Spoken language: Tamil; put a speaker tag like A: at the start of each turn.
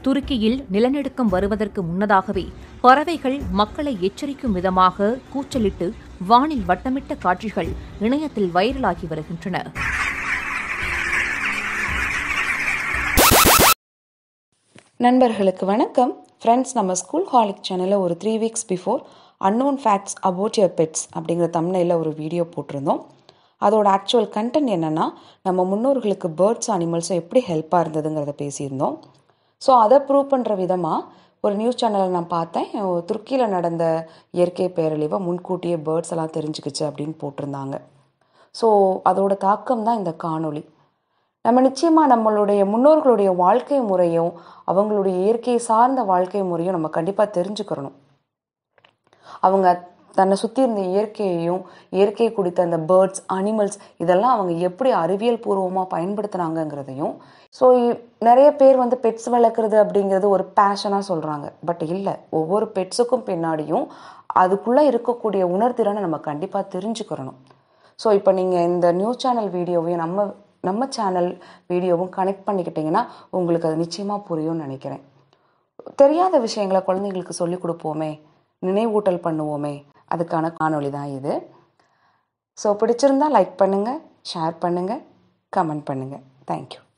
A: துருக்கியில் நிலநடுக்கம் வருவதற்கு முன்னதாகவே பறவைகள் மக்களை எச்சரிக்கும் விதமாக கூச்சலிட்டு வானில் வட்டமிட்ட காட்சிகள் இணையத்தில் வைரலாகி வருகின்றன
B: நண்பர்களுக்கு வணக்கம் ஃப்ரெண்ட்ஸ் நம்ம ஸ்கூல் ஹாலிக் சேனலில் ஒரு three weeks before unknown facts about your pets அப்படிங்கிற தமிழில் ஒரு வீடியோ போட்டிருந்தோம் அதோட ஆக்சுவல் கண்டென்ட் என்னென்னா நம்ம முன்னோர்களுக்கு பேர்ட்ஸ் அனிமல்ஸும் எப்படி ஹெல்ப்பாக இருந்ததுங்கிறத பேசியிருந்தோம் ஸோ அதை ப்ரூவ் பண்ணுற விதமாக ஒரு நியூஸ் சேனலை நான் பார்த்தேன் துருக்கியில் நடந்த இயற்கை பேரழிவை முன்கூட்டியே பேர்ட்ஸ் எல்லாம் தெரிஞ்சுக்கிச்சு அப்படின்னு போட்டிருந்தாங்க ஸோ அதோட தாக்கம் தான் இந்த காணொளி நம்ம நிச்சயமாக நம்மளுடைய முன்னோர்களுடைய வாழ்க்கை முறையும் அவங்களுடைய இயற்கை சார்ந்த வாழ்க்கை முறையும் நம்ம கண்டிப்பாக தெரிஞ்சுக்கிறணும் அவங்க தன்னை சுற்றி இருந்த இயற்கையையும் இயற்கை குடித்த அந்த பேர்ட்ஸ் அனிமல்ஸ் இதெல்லாம் அவங்க எப்படி அறிவியல் பூர்வமாக பயன்படுத்தினாங்கங்கிறதையும் ஸோ நிறைய பேர் வந்து பெட்ஸ் வளர்க்குறது அப்படிங்கிறது ஒரு பேஷனாக சொல்கிறாங்க பட் இல்லை ஒவ்வொரு பெட்ஸுக்கும் பின்னாடியும் அதுக்குள்ளே இருக்கக்கூடிய உணர்திறனை நம்ம கண்டிப்பாக தெரிஞ்சுக்கிறணும் ஸோ இப்போ நீங்கள் இந்த நியூஸ் சேனல் வீடியோவையும் நம்ம நம்ம சேனல் வீடியோவும் கனெக்ட் பண்ணிக்கிட்டிங்கன்னா உங்களுக்கு அது நிச்சயமாக புரியும்னு நினைக்கிறேன் தெரியாத விஷயங்களை குழந்தைங்களுக்கு சொல்லிக் கொடுப்போமே நினைவூட்டல் பண்ணுவோமே அதுக்கான காணொளி தான் இது ஸோ பிடிச்சிருந்தா லைக் பண்ணுங்கள் ஷேர் பண்ணுங்கள் கமெண்ட் பண்ணுங்கள் தேங்க்யூ